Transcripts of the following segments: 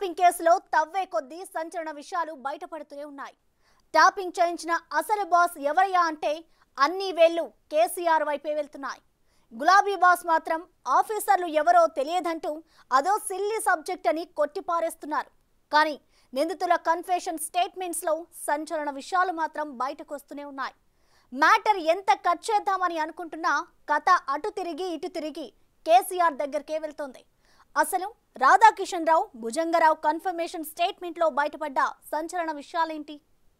Tapping కేసులో తవ్వే కొద్దీ సంచలన విషయాలు బయటపడుతూనే ఉన్నాయి ట్యాపింగ్ చేయించిన అసలు బాస్ ఎవరయ్యా అంటే అన్ని వేళ్లు కేసీఆర్ వైపే వెళ్తున్నాయి గులాబీ బాస్ మాత్రం ఆఫీసర్లు ఎవరో తెలియదంటూ అదో సిల్లీ సబ్జెక్ట్ అని కొట్టిపారేస్తున్నారు కానీ నిందితుల కన్ఫెషన్ స్టేట్మెంట్స్ లో సంచలన విషయాలు మాత్రం బయటకు వస్తూనే ఉన్నాయి మ్యాటర్ ఎంత కట్ చేద్దామని అనుకుంటున్నా కథ అటు తిరిగి ఇటు తిరిగి కేసీఆర్ దగ్గరికే వెళ్తోంది అసలు రాధాకిషన్ రావు భుజంగరావు కన్ఫర్మేషన్ స్టేట్మెంట్ లో బయటపడ్డ సంచలన విషయాలేంటి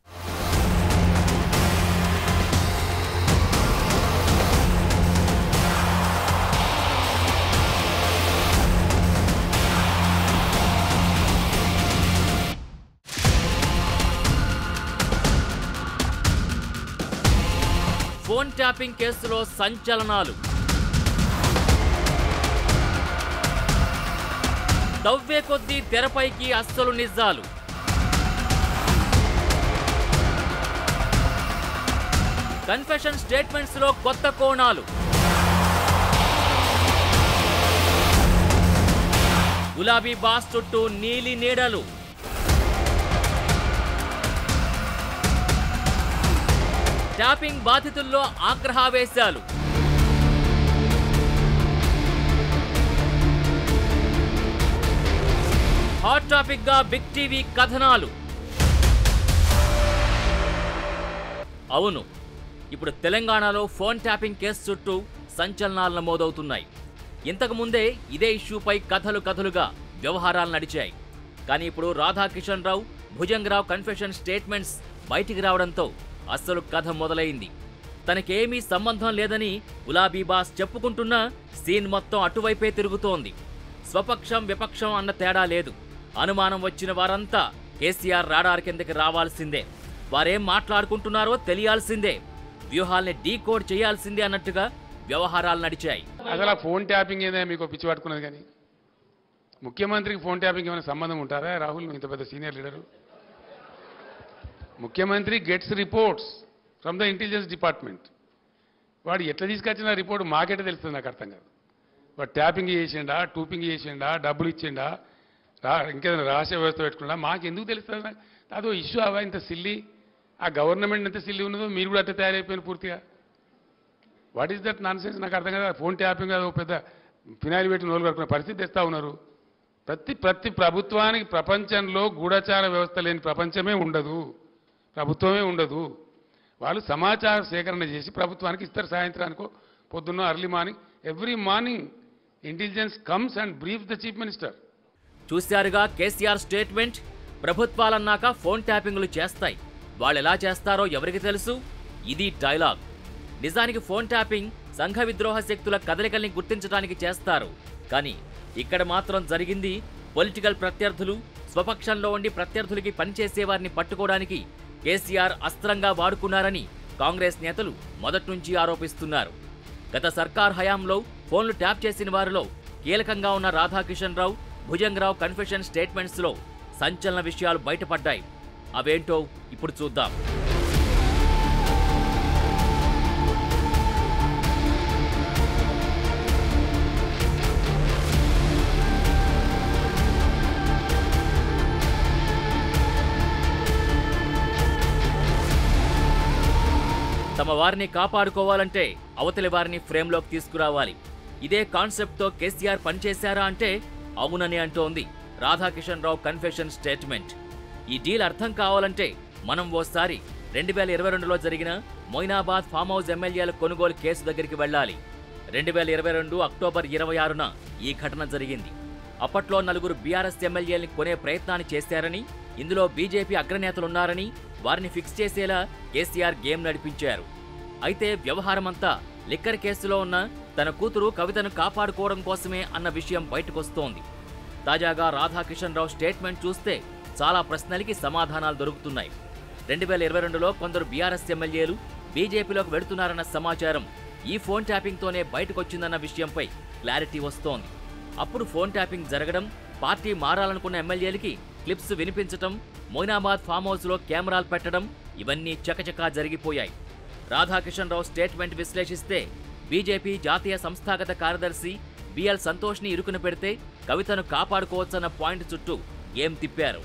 ఫోన్ ట్యాపింగ్ కేసులో సంచలనాలు తవ్వే కొద్దీ తెరపైకి అస్సలు నిజాలు కన్ఫెషన్ స్టేట్మెంట్స్ లో కొత్త కోణాలు గులాబీ బాస్ చుట్టూ నీలి నీడలు ట్యాపింగ్ బాధితుల్లో ఆగ్రహావేశాలు హాట్ టాపిక్ గా బిగ్ టీవీ కథనాలు అవును ఇప్పుడు తెలంగాణలో ఫోన్ ట్యాపింగ్ కేసు చుట్టూ సంచలనాలు నమోదవుతున్నాయి ఇంతకు ముందే ఇదే ఇష్యూపై కథలు కథలుగా వ్యవహారాలు నడిచాయి కానీ ఇప్పుడు రాధాకిషన్ రావు భుజంగరావు కన్ఫెషన్ స్టేట్మెంట్స్ బయటికి రావడంతో అస్సలు కథ మొదలైంది తనకేమీ సంబంధం లేదని గులాబీ బాస్ చెప్పుకుంటున్నా సీన్ మొత్తం అటువైపే తిరుగుతోంది స్వపక్షం విపక్షం అన్న తేడా లేదు అనుమానం వచ్చిన వారంతా కేసీఆర్ రాడార్ కిందకి రావాల్సిందే వారేం మాట్లాడుకుంటున్నారో తెలియాల్సిందే వ్యూహాల్ని డీకోడ్ చేయాల్సిందే అన్నట్టుగా వ్యవహారాలు నడిచాయి అసలు ఆ ఫోన్ ట్యాపింగ్ ఏదో మీకు పిచ్చి పట్టుకున్నది కానీ ముఖ్యమంత్రికి ఫోన్ ట్యాపింగ్ ఏమైనా సంబంధం ఉంటారా రాహుల్ నువ్వు ఇంత పెద్ద సీనియర్ లీడరు ముఖ్యమంత్రి gets reports from the intelligence department వాడు ఎట్లా తీసుకొచ్చిన రిపోర్ట్ మాకెట తెలుస్తుంది నాకు అర్థం కాదు వాడు ట్యాపింగ్ చేసిండా టూపింగ్ చేసిండా డబ్బులు ఇచ్చిండా రా ఇంకేదైనా రహస్య వ్యవస్థ పెట్టుకున్నా మాకు ఎందుకు తెలుస్తుంది నాకు? అదో ఇష్యూ అవా ఇంత సిల్లి ఆ గవర్నమెంట్ ఎంత సిల్లి ఉన్నదో మీరు కూడా అట్లా తయారైపోయిన పూర్తిగా what is that nonsense నాకు అర్థం కదా ఫోన్ ట్యాపింగ్ అది ఒక పెద్ద ఫినాయిల్ పెట్టి నోలు కడుకునే పరిస్థితి తెస్తా ఉన్నారు ప్రతి ప్రతి ప్రభుత్వానికి ప్రపంచంలో గూఢచార వ్యవస్థ లేని ప్రపంచమే ఉండదు ప్రభుత్వమే ఉండదు వాళ్ళు సమాచార సేకరణ చేసి ప్రభుత్వానికి ఇస్తారు సాయంత్రానికో పొద్దున్న early morning every morning intelligence comes and brief the chief minister చూశారుగా కేసీఆర్ స్టేట్మెంట్ ప్రభుత్వాలన్నాక ఫోన్ ట్యాపింగ్లు చేస్తాయి వాళ్ళు ఎలా చేస్తారో ఎవరికి తెలుసు ఇది డైలాగ్ నిజానికి ఫోన్ ట్యాపింగ్ సంఘ విద్రోహ శక్తుల కదలికల్ని గుర్తించడానికి చేస్తారు కానీ ఇక్కడ మాత్రం జరిగింది పొలిటికల్ ప్రత్యర్థులు స్వపక్షంలో ఉండి ప్రత్యర్థులకి పనిచేసే వారిని పట్టుకోవడానికి కేసీఆర్ అస్త్రంగా వాడుకున్నారని కాంగ్రెస్ నేతలు మొదటి నుంచి ఆరోపిస్తున్నారు గత సర్కార్ హయాంలో ఫోన్లు ట్యాప్ చేసిన వారిలో కీలకంగా ఉన్న రాధాకిషన్ రావు భుజంగరావు కన్ఫెషన్ స్టేట్మెంట్స్ లో సంచలన విషయాలు బయటపడ్డాయి అవేంటో ఇప్పుడు చూద్దాం తమ వారిని కాపాడుకోవాలంటే అవతలి వారిని ఫ్రేమ్లోకి తీసుకురావాలి ఇదే కాన్సెప్ట్తో కేసీఆర్ పనిచేశారా అంటే అవునని అంటోంది రాధాకిషన్ రావు కన్ఫెషన్ స్టేట్మెంట్ ఈ డీల్ అర్థం కావాలంటే మనం ఓసారి రెండు వేల ఇరవై రెండులో జరిగిన మొయినాబాద్ ఫామ్ హౌస్ ఎమ్మెల్యేల కొనుగోలు కేసు దగ్గరికి వెళ్ళాలి రెండు వేల ఇరవై రెండు అక్టోబర్ ఇరవై ఆరున ఈ ఘటన జరిగింది అప్పట్లో నలుగురు బీఆర్ఎస్ ఎమ్మెల్యేల్ని కొనే ప్రయత్నాన్ని చేశారని ఇందులో బీజేపీ అగ్రనేతలున్నారని వారిని ఫిక్స్ చేసేలా కేసీఆర్ గేమ్ నడిపించారు అయితే వ్యవహారమంతా లిక్కర్ కేసులో ఉన్న తన కూతురు కవితను కాపాడుకోవడం కోసమే అన్న విషయం బయటకొస్తోంది తాజాగా రాధాకిషన్ రావు స్టేట్మెంట్ చూస్తే చాలా ప్రశ్నలకి సమాధానాలు దొరుకుతున్నాయి రెండు వేల ఇరవై రెండులో కొందరు బీఆర్ఎస్ ఎమ్మెల్యేలు బీజేపీలోకి వెడుతున్నారన్న సమాచారం ఈ ఫోన్ ట్యాపింగ్తోనే బయటకొచ్చిందన్న విషయంపై క్లారిటీ వస్తోంది అప్పుడు ఫోన్ ట్యాపింగ్ జరగడం పార్టీ మారాలనుకున్న ఎమ్మెల్యేలకి క్లిప్స్ వినిపించటం మొయినాబాద్ ఫామ్ హౌస్లో కెమెరాలు పెట్టడం ఇవన్నీ చకచకా జరిగిపోయాయి రాధాకిషన్ రావు స్టేట్మెంట్ విశ్లేషిస్తే బీజేపీ జాతీయ సంస్థాగత కార్యదర్శి బిఎల్ సంతోష్ని ఇరుకున పెడితే కవితను కాపాడుకోవచ్చన్న పాయింట్ చుట్టూ ఏం తిప్పారు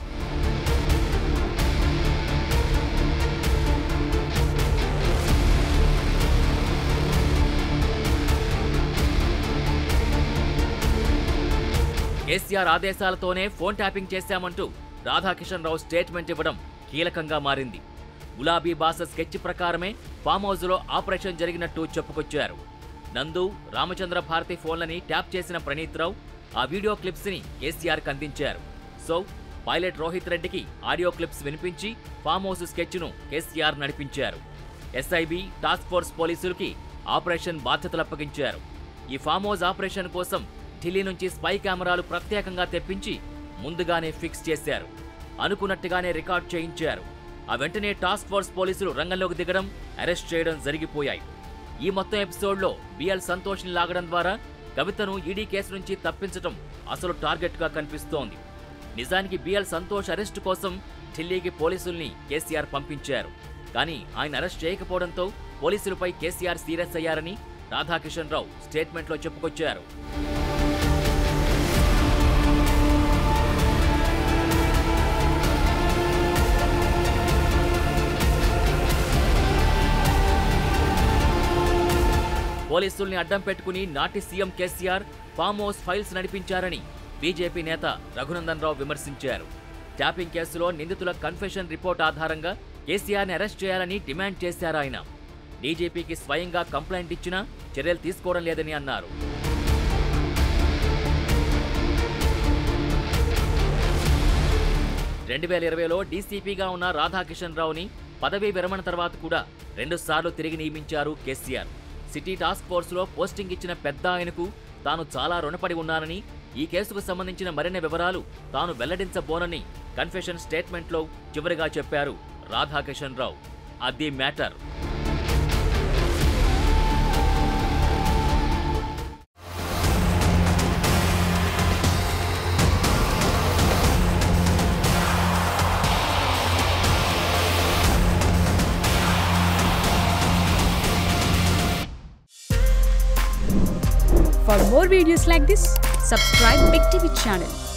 కేసీఆర్ ఆదేశాలతోనే ఫోన్ ట్యాపింగ్ చేశామంటూ రాధాకిషన్ రావు స్టేట్మెంట్ ఇవ్వడం కీలకంగా మారింది గులాబీ బాస స్కెచ్ ప్రకారమే ఫామ్ హౌస్లో ఆపరేషన్ జరిగినట్టు చెప్పుకొచ్చారు నందు రామచంద్ర భారతి ఫోన్లని ట్యాప్ చేసిన ప్రణీత్ రావు ఆ వీడియో క్లిప్స్ ని కేసీఆర్కి అందించారు సో పైలట్ రోహిత్ రెడ్డికి ఆడియో క్లిప్స్ వినిపించి ఫామ్ హౌస్ స్కెచ్ను కేసీఆర్ నడిపించారు ఎస్ఐబి టాస్క్ ఫోర్స్ పోలీసులకి ఆపరేషన్ బాధ్యతలు అప్పగించారు ఈ ఫామ్ హౌస్ ఆపరేషన్ కోసం ఢిల్లీ నుంచి స్పై కెమెరాలు ప్రత్యేకంగా తెప్పించి ముందుగానే ఫిక్స్ చేశారు అనుకున్నట్టుగానే రికార్డ్ చేయించారు ఆ వెంటనే టాస్క్ ఫోర్స్ పోలీసులు రంగంలోకి దిగడం అరెస్ట్ చేయడం జరిగిపోయాయి ఈ మొత్తం ఎపిసోడ్లో బిఎల్ సంతోష్ని లాగడం ద్వారా కవితను ఈడీ కేసు నుంచి తప్పించడం అసలు టార్గెట్గా కనిపిస్తోంది నిజానికి బిఎల్ సంతోష్ అరెస్టు కోసం ఢిల్లీకి పోలీసుల్ని కేసీఆర్ పంపించారు కానీ ఆయన అరెస్ట్ చేయకపోవడంతో పోలీసులపై కేసీఆర్ సీరియస్ అయ్యారని రాధాకిషన్ రావు స్టేట్మెంట్లో చెప్పుకొచ్చారు పోలీసుల్ని అడ్డం పెట్టుకుని నాటి CM KCR farm house files నడిపించారని బీజేపీ నేత రఘునందన్ రావు విమర్శించారు ట్యాపింగ్ కేసులో నిందితుల కన్ఫెషన్ రిపోర్ట్ ఆధారంగా కేసీఆర్ని అరెస్ట్ చేయాలని డిమాండ్ చేశారు ఆయన డీజీపీకి స్వయంగా కంప్లైంట్ ఇచ్చినా చర్యలు తీసుకోవడం లేదని అన్నారు రెండు వేల ఇరవైలో డీసీపీగా ఉన్న రాధాకిషన్ రావుని పదవీ విరమణ తర్వాత కూడా రెండుసార్లు తిరిగి నియమించారు కేసీఆర్ సిటీ టాస్క్ ఫోర్స్లో పోస్టింగ్ ఇచ్చిన పెద్ద ఆయనకు తాను చాలా రుణపడి ఉన్నానని ఈ కేసుకు సంబంధించిన మరిన్ని వివరాలు తాను వెల్లడించబోనని కన్ఫెషన్ స్టేట్మెంట్లో చివరిగా చెప్పారు రాధాకిషన్ రావు అది matter For more videos like this, subscribe Big TV channel